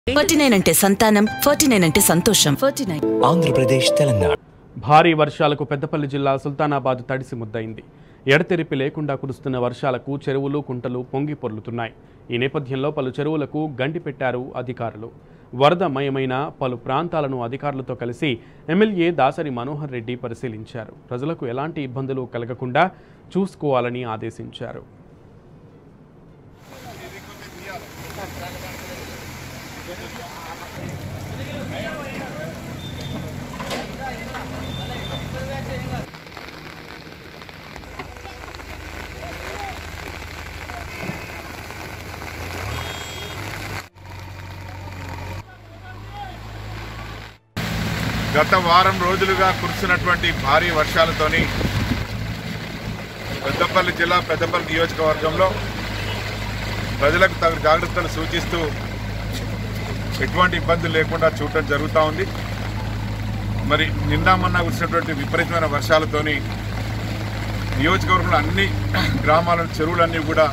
forty nine అంటే సంతానం forty nine అంటే సంతోషం ఫార్టీ నైన్ ఆంధ్రప్రదేశ్ తెలంగాణ భారీ వర్షాలకు పెద్దపల్లి జిల్లా సుల్తానాబాద్ తడిసి ముద్దయింది ఎడతెరిపి లేకుండా కురుస్తున్న వర్షాలకు చెరువులు కుంటలు పొంగి పొర్లుతున్నాయి ఈ నేపథ్యంలో పలు చెరువులకు గండి పెట్టారు అధికారులు వరదమయమైన పలు ప్రాంతాలను అధికారులతో కలిసి ఎమ్మెల్యే దాసరి మనోహర్ రెడ్డి పరిశీలించారు ప్రజలకు ఎలాంటి ఇబ్బందులు కలగకుండా చూసుకోవాలని ఆదేశించారు గత వారం రోజులుగా కురుస్తున్నటువంటి భారీ వర్షాలతోని పెద్దపల్లి జిల్లా పెద్దపల్లి నియోజకవర్గంలో ప్రజలకు తగు జాగ్రత్తలు సూచిస్తూ ఎటువంటి ఇబ్బందులు లేకుండా చూడటం జరుగుతూ ఉంది మరి నిన్న మొన్న కురిసినటువంటి విపరీతమైన వర్షాలతోని నియోజకవర్గంలో అన్ని గ్రామాల చెరువులన్నీ కూడా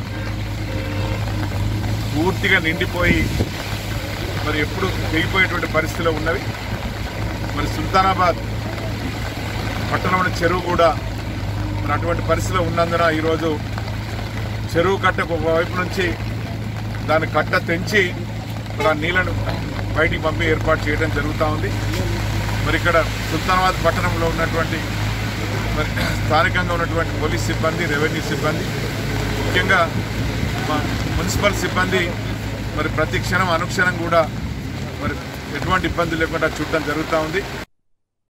పూర్తిగా నిండిపోయి మరి ఎప్పుడు తెగిపోయేటువంటి పరిస్థితిలో ఉన్నవి మరి సుల్తానాబాద్ పట్టణంలోని చెరువు కూడా మరి అటువంటి పరిస్థితిలో ఉన్నందున ఈరోజు చెరువు కట్టకు ఒకవైపు నుంచి దాని కట్ట తెంచి మరి ఆ నీళ్లను బయటికి పంపి ఏర్పాటు చేయడం జరుగుతూ ఉంది మరి ఇక్కడ సుల్తానాబాద్ పట్టణంలో ఉన్నటువంటి మరి స్థానికంగా ఉన్నటువంటి పోలీస్ సిబ్బంది రెవెన్యూ సిబ్బంది ముఖ్యంగా మా మున్సిపల్ సిబ్బంది మరి ప్రతి క్షణం అనుక్షణం కూడా మరి ఎటువంటి ఇబ్బంది లేకుండా చూడటం జరుగుతూ ఉంది